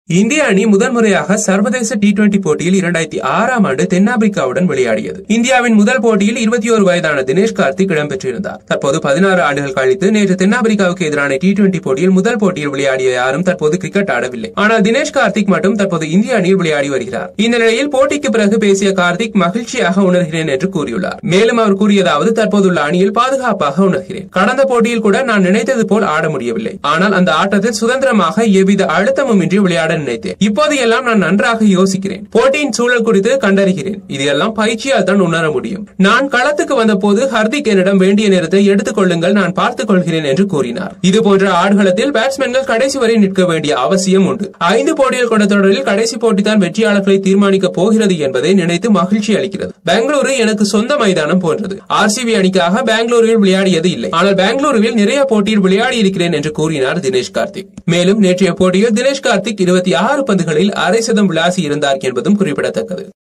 இந்திய அணி முதல் முறையாக சர்வதேச டி டுவெண்டி போட்டியில் இரண்டாயிரத்தி ஆறாம் ஆண்டு தென்னாப்பிரிக்காவுடன் விளையாடியது இந்தியாவின் முதல் போட்டியில் இருபத்தி ஒரு வயதான தினேஷ் கார்த்திக் இடம்பெற்றிருந்தார் தற்போது பதினாறு ஆண்டுகள் கழித்து நேற்று தென்னாப்பிரிக்காவுக்கு எதிரான டி டுவெண்டி போட்டியில் முதல் போட்டியில் விளையாடிய யாரும் தற்போது கிரிக்கெட் ஆடவில்லை ஆனால் தினேஷ் கார்த்திக் மட்டும் தற்போது இந்திய அணியில் விளையாடி வருகிறார் இந்த நிலையில் போட்டிக்கு பிறகு பேசிய கார்த்திக் மகிழ்ச்சியாக உணர்கிறேன் என்று கூறியுள்ளார் மேலும் அவர் கூறியதாவது தற்போதுள்ள அணியில் பாதுகாப்பாக உணர்கிறேன் கடந்த போட்டியில் கூட நான் நினைத்தது போல் ஆட முடியவில்லை ஆனால் அந்த ஆட்டத்தில் சுதந்திரமாக எவ்வித அழுத்தமும் இன்றி விளையாட நினைத்தேன் இப்போது எல்லாம் நான் நன்றாக யோசிக்கிறேன் போட்டியின் சூழல் குறித்து கண்டறிகிறேன் இது எல்லாம் பயிற்சியால் தான் உணர முடியும் நான் களத்துக்கு வந்த போது ஹர்திக் என்னிடம் வேண்டிய நேரத்தை எடுத்துக் கொள்ளுங்கள் நான் பார்த்துக் கொள்கிறேன் என்று கூறினார் இது போன்ற ஆடுகளத்தில் பேட்ஸ்மேன்கள் கடைசி வரை நிற்க வேண்டிய அவசியம் உண்டு ஐந்து போட்டிகள் கொண்ட தொடரில் கடைசி போட்டி தான் வெற்றியாளர்களை தீர்மானிக்க போகிறது என்பதை நினைத்து மகிழ்ச்சி அளிக்கிறது பெங்களூரு எனக்கு சொந்த மைதானம் போன்றது ஆர்சிபி அணிக்காக பெங்களூருவில் விளையாடியது இல்லை ஆனால் பெங்களூருவில் நிறைய போட்டியில் விளையாடி இருக்கிறேன் என்று கூறினார் தினேஷ் கார்த்திக் மேலும் நேற்றைய போட்டியில் தினேஷ் கார்த்திக் இருபத்தி ஆறு பந்துகளில் அரை சதம் விளாசி இருந்தார் என்பதும் குறிப்பிடத்தக்கது